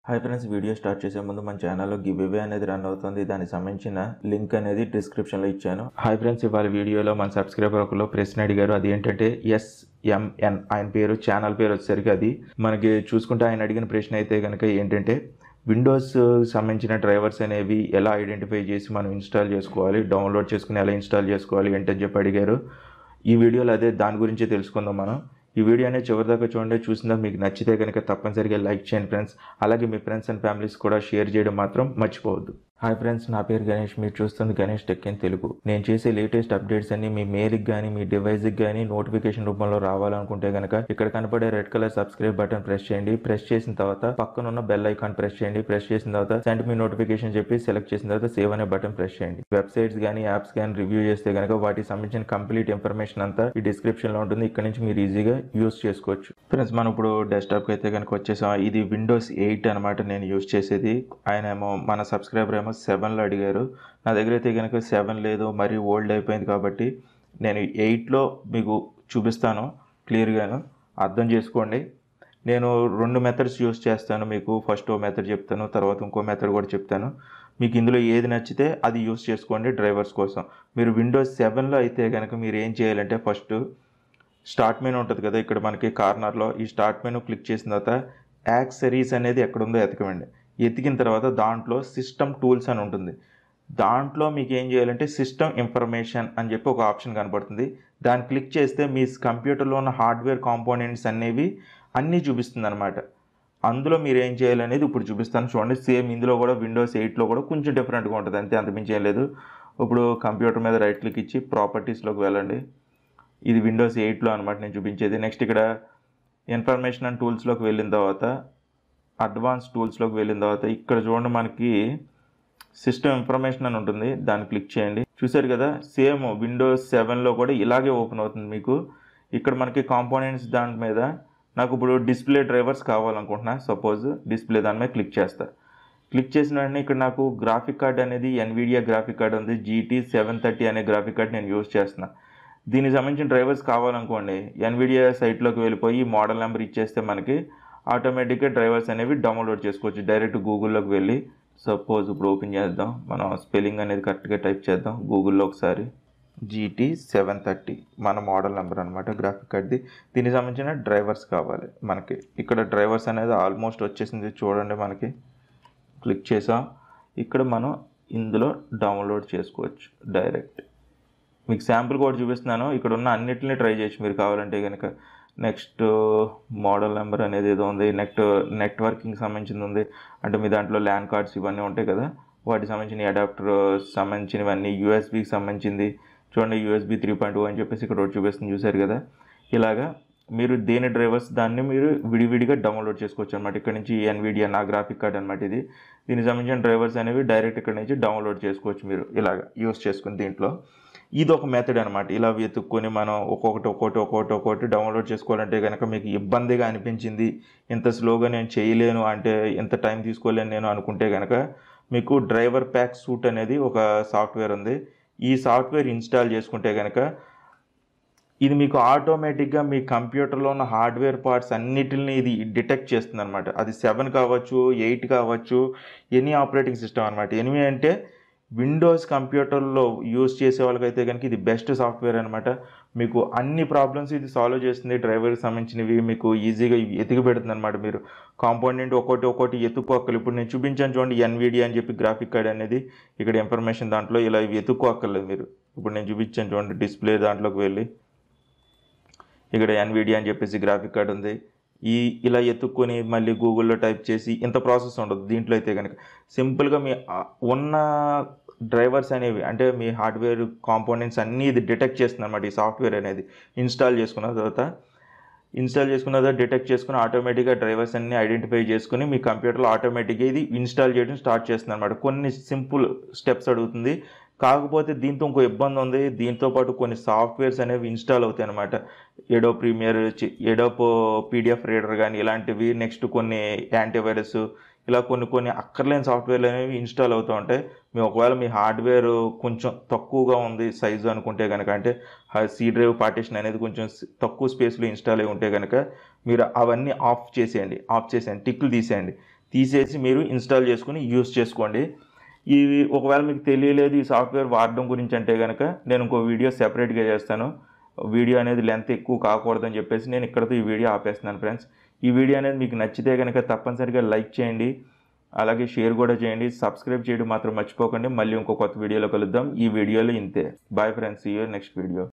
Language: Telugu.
హాయ్ ఫ్రెండ్స్ వీడియో స్టార్ట్ చేసే ముందు మన ఛానల్లో గివ్ అవే అనేది రన్ అవుతుంది దానికి సంబంధించిన లింక్ అనేది డిస్క్రిప్షన్లో ఇచ్చాను హాయ్ ఫ్రెండ్స్ ఇవాళ వీడియోలో మన సబ్స్క్రైబర్ ఒకరు ప్రశ్న అడిగారు అది ఏంటంటే ఎస్ఎంఎన్ ఆయన పేరు ఛానల్ పేరు వచ్చేసరికి అది మనకి చూసుకుంటే ఆయన అడిగిన ప్రశ్న అయితే కనుక ఏంటంటే విండోస్ సంబంధించిన డ్రైవర్స్ అనేవి ఎలా ఐడెంటిఫై చేసి మనం ఇన్స్టాల్ చేసుకోవాలి డౌన్లోడ్ చేసుకుని ఎలా ఇన్స్టాల్ చేసుకోవాలి ఏంటని చెప్పి అడిగారు ఈ వీడియోలో అదే దాని గురించి తెలుసుకుందాం మనం ఈ వీడియో అనేది చివరిదాకా చూడండి చూసిందా మీకు నచ్చితే కనుక తప్పనిసరిగా లైక్ చేయండి ఫ్రెండ్స్ అలాగే మీ ఫ్రెండ్స్ అండ్ ఫ్యామిలీస్ కూడా షేర్ చేయడం మాత్రం మర్చిపోవద్దు హాయ్ ఫ్రెండ్స్ నా పేరు గణేష్ మీరు చూస్తుంది గణేష్ టెక్ ఇన్ తెలుగు నేను చేసే లేటెస్ట్ అప్డేట్స్ అన్ని మీ మెయిల్కి కానీ మీ డివైస్కి కానీ నోటిఫికేషన్ రూపంలో రావాలనుకుంటే కనుక ఇక్కడ కనపడే red colour subscribe button press చేయండి ప్రెస్ చేసిన తర్వాత పక్కన ఉన్న బెల్ ఐకాన్ ప్రెస్ చేయండి ప్రెస్ చేసిన తర్వాత సెండ్ మీ నోటిఫికేషన్ చెప్పి సెలెక్ట్ చేసిన తర్వాత సేవ్ అనే బటన్ ప్రెస్ చేయండి వెబ్సైట్స్ కానీ యాప్స్ కానీ రివ్యూ చేస్తే కనుక వాటికి సంబంధించిన కంప్లీట్ ఇన్ఫర్మేషన్ అంతా ఈ డిస్క్రిప్షన్ లో ఉంటుంది ఇక్కడ నుంచి మీరు ఈజీగా యూస్ చేసుకోవచ్చు ఫ్రెండ్స్ మనం ఇప్పుడు డెస్క్టాప్ అయితే కనుక వచ్చేసాం ఇది విండోస్ ఎయిట్ అనమాట నేను యూస్ చేసేది ఆయన ఏమో మన సబ్స్క్రైబర్ ఏమో సెవెన్లో అడిగారు నా దగ్గర అయితే కనుక సెవెన్ లేదు మరీ ఓల్డ్ అయిపోయింది కాబట్టి నేను ఎయిట్లో మీకు చూపిస్తాను క్లియర్గాను అర్థం చేసుకోండి నేను రెండు మెథడ్స్ యూస్ చేస్తాను మీకు ఫస్ట్ ఓ మెథడ్ చెప్తాను తర్వాత ఇంకో మెథడ్ కూడా చెప్తాను మీకు ఇందులో ఏది నచ్చితే అది యూస్ చేసుకోండి డ్రైవర్స్ కోసం మీరు విండోస్ సెవెన్లో అయితే కనుక మీరు ఏం చేయాలంటే ఫస్ట్ స్టార్ట్ మెనూ ఉంటుంది కదా ఇక్కడ మనకి కార్నర్లో ఈ స్టార్ట్ మెనూ క్లిక్ చేసిన తర్వాత యాక్సరీస్ అనేది ఎక్కడ ఉందో ఎతకమండి ఎతికిన తర్వాత దాంట్లో సిస్టమ్ టూల్స్ అని ఉంటుంది దాంట్లో మీకు ఏం చేయాలంటే సిస్టమ్ ఇన్ఫర్మేషన్ అని చెప్పి ఒక ఆప్షన్ కనపడుతుంది దాన్ని క్లిక్ చేస్తే మీ కంప్యూటర్లో ఉన్న హార్డ్వేర్ కాంపోనెంట్స్ అనేవి అన్నీ చూపిస్తుంది అనమాట అందులో మీరు ఏం చేయాలనేది ఇప్పుడు చూపిస్తాను చూడండి సేమ్ ఇందులో కూడా విండోస్ ఎయిట్లో కూడా కొంచెం డిఫరెంట్గా ఉంటుంది అంతే అంతమించి ఏం లేదు ఇప్పుడు కంప్యూటర్ మీద రైట్ క్లిక్ ఇచ్చి ప్రాపర్టీస్లోకి వెళ్ళండి ఇది విండోస్ ఎయిట్లో అనమాట నేను చూపించేది నెక్స్ట్ ఇక్కడ ఇన్ఫర్మేషన్ అండ్ టూల్స్లోకి వెళ్ళిన తర్వాత అడ్వాన్స్ టూల్స్లోకి వెళ్ళిన తర్వాత ఇక్కడ చూడండి మనకి సిస్టమ్ ఇన్ఫర్మేషన్ అని ఉంటుంది దాన్ని క్లిక్ చేయండి చూసారు కదా సేమ్ విండోస్ సెవెన్లో కూడా ఇలాగే ఓపెన్ అవుతుంది మీకు ఇక్కడ మనకి కాంపోనెంట్స్ దాని మీద నాకు ఇప్పుడు డిస్ప్లే డ్రైవర్స్ కావాలనుకుంటున్నా సపోజ్ డిస్ప్లే దాని మీద క్లిక్ చేస్తా క్లిక్ చేసిన వెంటనే ఇక్కడ నాకు గ్రాఫిక్ కార్డ్ అనేది ఎన్విడియా గ్రాఫిక్ కార్డ్ ఉంది జీటీ సెవెన్ థర్టీ అనే గ్రాఫిక్ కార్డ్ నేను యూస్ చేస్తున్నా దీనికి సంబంధించిన డ్రైవర్స్ కావాలనుకోండి ఎన్విడియా సైట్లోకి వెళ్ళిపోయి మోడల్ నెంబర్ ఇచ్చేస్తే మనకి ఆటోమేటిక్గా డ్రైవర్స్ అనేవి డౌన్లోడ్ చేసుకోవచ్చు డైరెక్ట్ గూగుల్లోకి వెళ్ళి సపోజ్ ఇప్పుడు ఓపెన్ చేద్దాం మనం స్పెల్లింగ్ అనేది కరెక్ట్గా టైప్ చేద్దాం గూగుల్లో ఒకసారి జీటీ సెవెన్ థర్టీ మన మోడల్ నెంబర్ అనమాట గ్రాఫిక్ కార్డ్ది దీనికి సంబంధించిన డ్రైవర్స్ కావాలి మనకి ఇక్కడ డ్రైవర్స్ అనేది ఆల్మోస్ట్ వచ్చేసింది చూడండి మనకి క్లిక్ చేసాం ఇక్కడ మనం ఇందులో డౌన్లోడ్ చేసుకోవచ్చు డైరెక్ట్ మీకు శాంపుల్ కూడా చూపిస్తున్నాను ఇక్కడ ఉన్న అన్నిటిని ట్రై చేయొచ్చు మీరు కావాలంటే కనుక నెక్స్ట్ మోడల్ నెంబర్ అనేది ఏదో ఉంది నెక్స్ట్ నెట్వర్కింగ్ సంబంధించింది ఉంది అంటే మీ దాంట్లో ల్యాండ్ కార్డ్స్ ఇవన్నీ ఉంటాయి కదా వాటికి సంబంధించిన అడాప్టర్ సంబంధించినవన్నీ యూఎస్బికి సంబంధించింది చూడండి యూఎస్బి త్రీ పాయింట్ అని చెప్పేసి ఇక్కడ ఒకటి చూపిస్తుంది చూసారు కదా ఇలాగా మీరు దేని డ్రైవర్స్ దాన్ని మీరు విడివిడిగా డౌన్లోడ్ చేసుకోవచ్చు అనమాట ఇక్కడ నుంచి ఎన్విడియా నా గ్రాఫిక్ కార్డ్ అనమాట ఇది దీనికి సంబంధించిన డ్రైవర్స్ అనేవి డైరెక్ట్ ఇక్కడ నుంచి డౌన్లోడ్ చేసుకోవచ్చు మీరు ఇలాగ యూస్ చేసుకుని దీంట్లో ఇది ఒక మెథడ్ అనమాట ఇలా వెతుక్కొని మనం ఒక్కొక్కటి ఒక్కొక్కటి ఒక్కొక్కటి ఒక్కొక్కటి డౌన్లోడ్ చేసుకోవాలంటే కనుక మీకు ఇబ్బందిగా అనిపించింది ఇంత స్లోగా నేను చేయలేను అంటే ఇంత టైం తీసుకోలేను నేను అనుకుంటే కనుక మీకు డ్రైవర్ ప్యాక్ సూట్ అనేది ఒక సాఫ్ట్వేర్ ఉంది ఈ సాఫ్ట్వేర్ ఇన్స్టాల్ చేసుకుంటే కనుక ఇది మీకు ఆటోమేటిక్గా మీ కంప్యూటర్లో ఉన్న హార్డ్వేర్ పార్ట్స్ అన్నిటిని ఇది డిటెక్ట్ చేస్తుంది అనమాట అది సెవెన్ కావచ్చు ఎయిట్ కావచ్చు ఎనీ ఆపరేటింగ్ సిస్టమ్ అనమాట ఎనిమి అంటే విండోస్ కంప్యూటర్లో యూస్ చేసే వాళ్ళకైతే కనుక ఇది బెస్ట్ సాఫ్ట్వేర్ అనమాట మీకు అన్ని ప్రాబ్లమ్స్ ఇది సాల్వ్ చేస్తుంది డ్రైవర్కి సంబంధించినవి మీకు ఈజీగా ఎతికి పెడుతుంది అనమాట మీరు కాంపోనెంట్ ఒక్కొక్కటి ఒక్కొక్కటి ఎత్తుకోక్కర్లేదు ఇప్పుడు నేను చూపించాను చూడండి ఎన్విడి అని చెప్పి గ్రాఫిక్ కార్డ్ అనేది ఇక్కడ ఇన్ఫర్మేషన్ దాంట్లో ఇలా ఎత్తుకోక్కర్లేదు మీరు ఇప్పుడు నేను చూపించాను చూడండి డిస్ప్లే దాంట్లోకి వెళ్ళి ఇక్కడ ఎన్విడి అని చెప్పేసి గ్రాఫిక్ కార్డ్ ఉంది ఈ ఇలా ఎత్తుక్కొని మళ్ళీ గూగుల్లో టైప్ చేసి ఇంత ప్రాసెస్ ఉండదు దీంట్లో అయితే కనుక సింపుల్గా మీ ఉన్న డ్రైవర్స్ అనేవి అంటే మీ హార్డ్వేర్ కాంపోనెంట్స్ అన్నీ ఇది డిటెక్ట్ చేస్తుంది అనమాట ఈ సాఫ్ట్వేర్ అనేది ఇన్స్టాల్ చేసుకున్న తర్వాత ఇన్స్టాల్ చేసుకున్న తర్వాత డిటెక్ట్ చేసుకుని ఆటోమేటిక్గా డ్రైవర్స్ అన్ని ఐడెంటిఫై చేసుకుని మీ కంప్యూటర్లో ఆటోమేటిక్గా ఇది ఇన్స్టాల్ చేయడం స్టార్ట్ చేస్తుంది అనమాట కొన్ని సింపుల్ స్టెప్స్ అడుగుతుంది కాకపోతే దీంతో ఇంకో ఇబ్బంది ఉంది దీంతో పాటు కొన్ని సాఫ్ట్వేర్స్ అనేవి ఇన్స్టాల్ అవుతాయి అనమాట Adobe Premiere Adobe PDF reader కానీ ఇలాంటివి నెక్స్ట్ కొన్ని యాంటీవైరస్ ఇలా కొన్ని కొన్ని అక్కర్లేని సాఫ్ట్వేర్లు అనేవి ఇన్స్టాల్ అవుతూ ఉంటాయి మీ ఒకవేళ మీ హార్డ్వేర్ కొంచెం తక్కువగా ఉంది సైజు అనుకుంటే కనుక అంటే సి డ్రైవ్ పార్టీషన్ అనేది కొంచెం తక్కువ స్పేస్లో ఇన్స్టాల్ అయి ఉంటే కనుక మీరు అవన్నీ ఆఫ్ చేసేయండి ఆఫ్ చేసేయండి టిక్లు తీసేయండి తీసేసి మీరు ఇన్స్టాల్ చేసుకుని యూస్ చేసుకోండి ఇవి ఒకవేళ మీకు తెలియలేదు ఈ సాఫ్ట్వేర్ వాడడం గురించి అంటే కనుక నేను ఇంకో వీడియో సెపరేట్గా చేస్తాను వీడియో అనేది లెంత్ ఎక్కువ కాకూడదని చెప్పేసి నేను ఇక్కడతో ఈ వీడియో ఆపేస్తున్నాను ఫ్రెండ్స్ ఈ వీడియో అనేది మీకు నచ్చితే కనుక తప్పనిసరిగా లైక్ చేయండి అలాగే షేర్ కూడా చేయండి సబ్స్క్రైబ్ చేయడం మాత్రం మర్చిపోకండి మళ్ళీ ఇంకో కొత్త వీడియోలో కలుద్దాం ఈ వీడియోలో ఇంతే బాయ్ ఫ్రెండ్స్ ఈ నెక్స్ట్ వీడియో